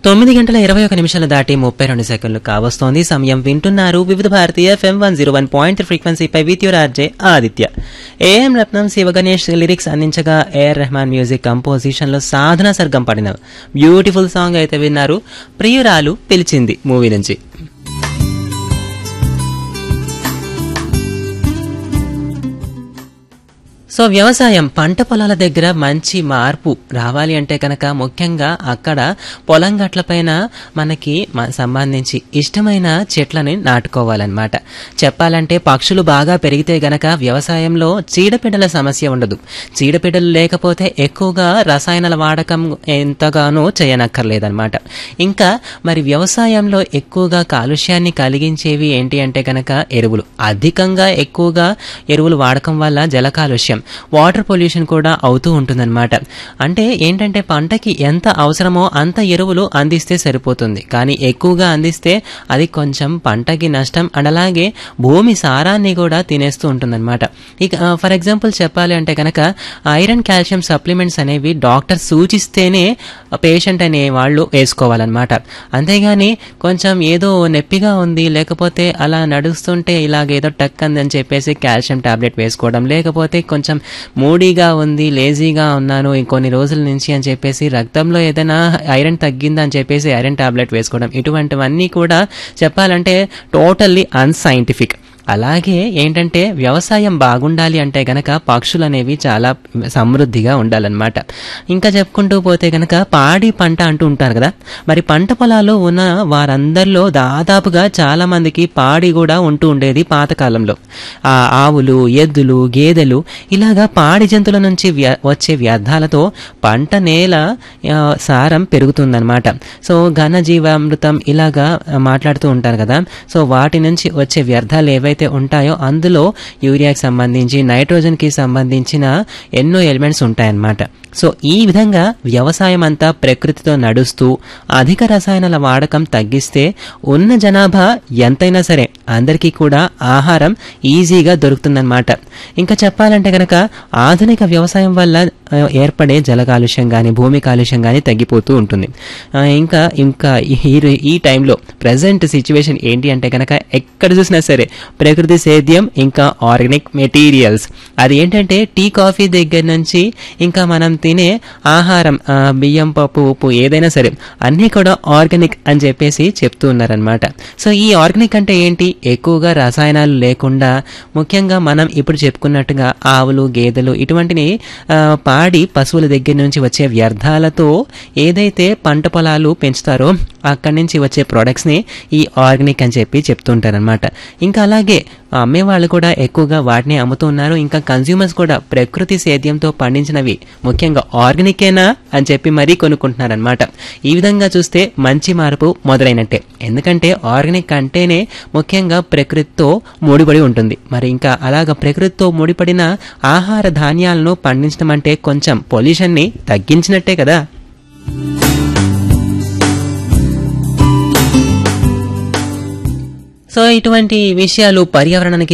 తొమ్మిది గంటల ఇరవై ఒక నిమిషాలు దాటి ముప్పై రెండు సెకండ్లు కావస్తోంది సమయం వింటున్నారు వివిధ భారతీయ FM one zero one point ఫ్రీక్వెన్సీపై with your RJ Aditya AM Ratnam Shiva Ganesh lyrics అందించగా ఏఆర్ రెహమాన్ మ్యూజిక్ కంపోజిషన్ లో సాధన సర్గం పడిన బ్యూటిఫుల్ సాంగ్ అయితే విన్నారు ప్రియురాలు పిలిచింది మూవీ నుంచి సో వ్యవసాయం పంట పొలాల దగ్గర మంచి మార్పు రావాలి అంటే కనుక ముఖ్యంగా అక్కడ పొలం గట్లపైన మనకి మ- సంబంధించి ఇష్టమైన చెట్లని నాటుకోవాలన్నమాట చెప్పాలంటే పక్షులు బాగా పెరిగితే గనక వ్యవసాయంలో చీడపీడల సమస్య ఉండదు చీడపీడలు లేకపోతే ఎక్కువగా రసాయనాల వాడకం ఎంతగానో చేయనక్కర్లేదన్నమాట ఇంకా మరి వ్యవసాయంలో ఎక్కువగా కాలుష్యాన్ని కలిగించేవి ఏంటి అంటే కనుక ఎరువులు అధికంగా ఎక్కువగా ఎరువులు వాడకం వల్ల జల కాలుష్యం వాటర్ పొల్యూషన్ కూడా అవుతూ ఉంటుందన్నమాట అంటే ఏంటంటే పంటకి ఎంత అవసరమో అంత ఎరువులు అందిస్తే సరిపోతుంది కానీ ఎక్కువగా అందిస్తే అది కొంచెం పంటకి నష్టం అండ్ అలాగే భూమి సారాన్ని కూడా తినేస్తూ ఉంటుందన్నమాట ఇక ఫర్ ఎగ్జాంపుల్ చెప్పాలి అంటే కనుక ఐరన్ కాల్షియం సప్లిమెంట్స్ అనేవి డాక్టర్ సూచిస్తేనే పేషెంట్ అనే వాళ్ళు వేసుకోవాలన్నమాట అంతేగాని కొంచెం ఏదో నొప్పిగా ఉంది లేకపోతే అలా నడుస్తుంటే ఇలాగేదో టక్ అందని చెప్పేసి కాల్షియం టాబ్లెట్ వేసుకోవడం లేకపోతే కొంచెం మూడీగా ఉంది లేజీగా ఉన్నాను ఇంకొన్ని రోజుల నుంచి అని చెప్పేసి రక్తంలో ఏదైనా ఐరన్ తగ్గిందా అని చెప్పేసి ఐరన్ టాబ్లెట్ వేసుకోవడం ఇటువంటివన్నీ కూడా చెప్పాలంటే టోటల్లీ అన్సైంటిఫిక్ అలాగే ఏంటంటే వ్యవసాయం బాగుండాలి అంటే గనక పక్షులు అనేవి చాలా సమృద్ధిగా ఉండాలన్నమాట ఇంకా చెప్పుకుంటూ పోతే గనక పాడి పంట అంటూ ఉంటారు కదా మరి పంట పొలాల్లో ఉన్న వారందరిలో దాదాపుగా చాలా మందికి పాడి కూడా ఉంటూ ఉండేది పాతకాలంలో ఆ ఆవులు ఎద్దులు గేదెలు ఇలాగా పాడి జంతువుల నుంచి వ్య- వచ్చే వ్యర్థాలతో పంట నేల ఆ, సారం పెరుగుతుందన్నమాట సో ఘనజీవామృతం ఇలాగా ఆ, మాట్లాడుతూ ఉంటారు కదా సో వాటి నుంచి వచ్చే వ్యర్థాలు ఏవైతే ఉంటాయో అందులో యూరియాకి సంబంధించి నైట్రోజన్కి సంబంధించిన ఎన్నో ఎలిమెంట్స్ ఉంటాయన్నమాట సో ఈ విధంగా వ్యవసాయం అంతా ప్రకృతితో నడుస్తూ అధిక రసాయనాల వాడకం తగ్గిస్తే ఉన్న జనాభా ఎంతైనా సరే అందరికీ కూడా ఆహారం ఈజీగా దొరుకుతుందన్నమాట ఇంకా చెప్పాలంటే కనుక ఆధునిక వ్యవసాయం వల్ల ఆ, ఏర్పడే జల కాలుష్యం కానీ భూమి కాలుష్యం కానీ తగ్గిపోతూ ఉంటుంది ఆ, ఇంకా ఇంకా ఈ ఈ టైంలో ప్రజెంట్ సిచ్యువేషన్ ఏంటి అంటే కనుక ఎక్కడ చూసినా సరే ప్రకృతి సేద్యం ఇంకా ఆర్గానిక్ మెటీరియల్స్ అది ఏంటంటే టీ కాఫీ దగ్గర నుంచి ఇంకా మనం తినే ఆహారం ఆ, బియ్యం పప్పు ఉప్పు ఏదైనా సరే అన్నీ కూడా ఆర్గానిక్ అని చెప్పేసి చెప్తూ ఉన్నారనమాట సో ఈ ఆర్గానిక్ అంటే ఏంటి ఎక్కువగా రసాయనాలు లేకుండా ముఖ్యంగా మనం ఇప్పుడు చెప్పుకున్నట్టుగా ఆవులు గేదెలు ఇటువంటిని ఆ, పాడి పశువుల దగ్గర నుంచి వచ్చే వ్యర్థాలతో ఏదైతే పంట పొలాలు పెంచుతారో అక్కడి నుంచి వచ్చే ప్రొడక్ట్స్ని ఈ ఆర్గానిక్ అని చెప్పి చెప్తుంటారనమాట ఇంకా అలాగే అమ్మేవాళ్ళు కూడా ఎక్కువగా వాటిని అమ్ముతున్నారు ఇంకా కన్జ్యూమర్స్ కూడా ప్రకృతి సేద్యంతో పండించినవి ముఖ్యంగా ఆర్గానికేనా అని చెప్పి మరీ కొనుక్కుంటున్నారనమాట ఈ విధంగా చూస్తే మంచి మార్పు మొదలైనట్టే ఎందుకంటే ఆర్గానిక్ అంటేనే ముఖ్యంగా ప్రకృతితో ముడిపడి ఉంటుంది మరి ఇంకా అలాగ ప్రకృతితో ముడిపడిన ఆహార ధాన్యాలను పండించడం అంటే కొంచెం పొల్యూషన్ని తగ్గించినట్టే కదా సో ఇటువంటి విషయాలు పర్యావరణానికి